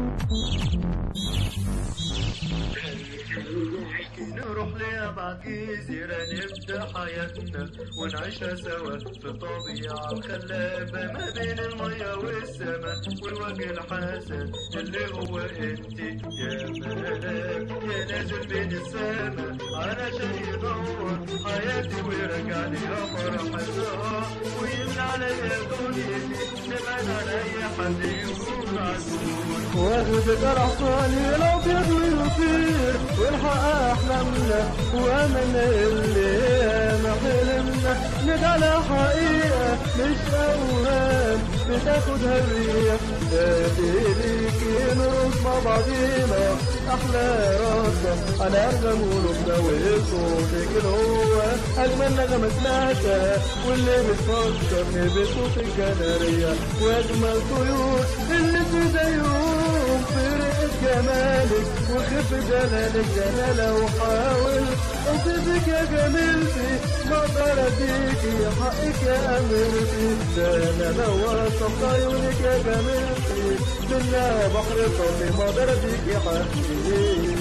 نروح لأبعد جزيرة نبدأ حياتنا ونعيشها سوا في الطبيعة الخلابة ما بين المية والسماء والوجه الحسن اللي هو انت يا ملاك يا نازل من السماء علشان يدور حياتي ويرجع لي فرحتها ويملى عليا دنيتي نبعد عن أي حد يكون عزول واخد الحصاني الابيض ويطير والحق احلامنا وامل اللي ما حلمنا نجعل حقيقه مش اوهام بتاخدها الريح ليكي نرقص مع بعضينا احلى رقصه على ارغم قلوبنا وصوتك اللي هو اجمل نغمه سمعتها واللي بتفكرني بصوت الجناريه واجمل طيور اللي في زيهم فرقة جمالك وخف جلالك جلالة وحاول اوصفك يا جميلتي ما اقدر اديكي حقك يا اميرتي ده انا لو وصفت عيونك يا جميلتي منها بحر طبي ما اقدر اديكي حقي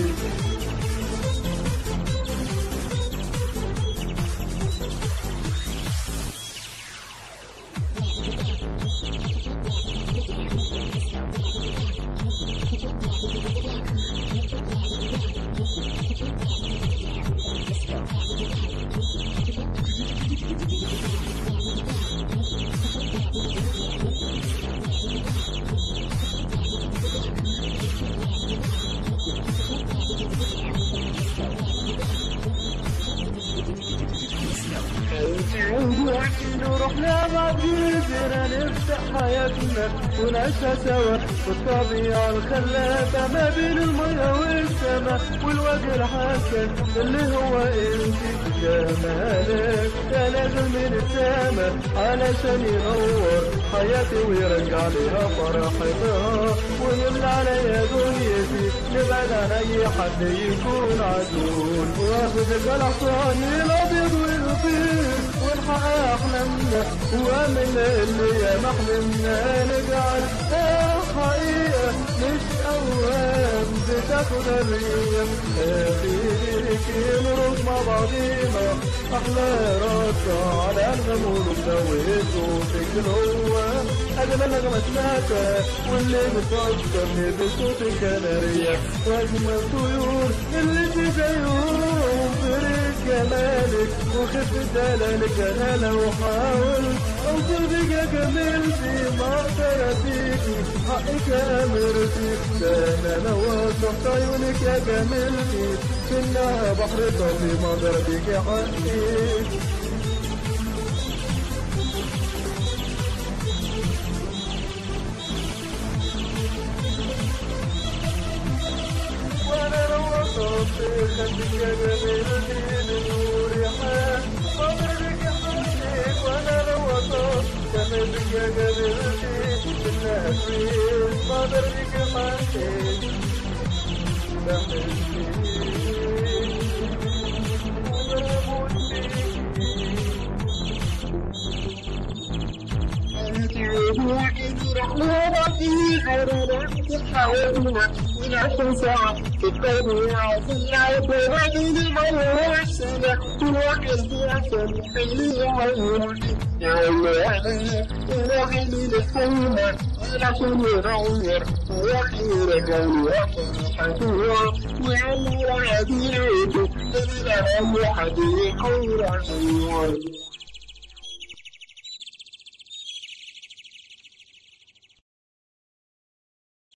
نروح لأبعد جزيرة نفتح حياتنا ونعيشها سوا في الطبيعة الخلابة ما بين المية والسماء والوجه الحسن اللي هو انت جمالك يا نازل من السماء علشان ينور حياتي ويرجع ليها فرحتها ويملى عليا دنيتي نبعد عن اي حد يكون عدول واخد الحصان الابيض والطير ونحقق احلامنا وامل اللي يا محلمنا نجعل حقيقة مش اوهام بتاخد الريح فيك نروح مع بعضينا احلى راسة على انغم قلوبنا وصوتك اللي هو اجمل نغمة سمعتها واللي بتفكرني بصوت الكنارية واجمل طيور اللي في زيهم فرق جمالك وخف دلالك جلالة وحاول اوصل يا جميلتي ما اقدر اديكي حقك يا اميرتي ده انا لو وصفت عيونك يا جميلتي كنا بحر طبي ما اقدر اديكي حقك وانا لو وصفت خدك يا جميلتي لنور حال قدرك حقك وانا لو وصفت خدك يا جميلتي بالنهر قدرك حقك وعلى عديد دليل على حديق خير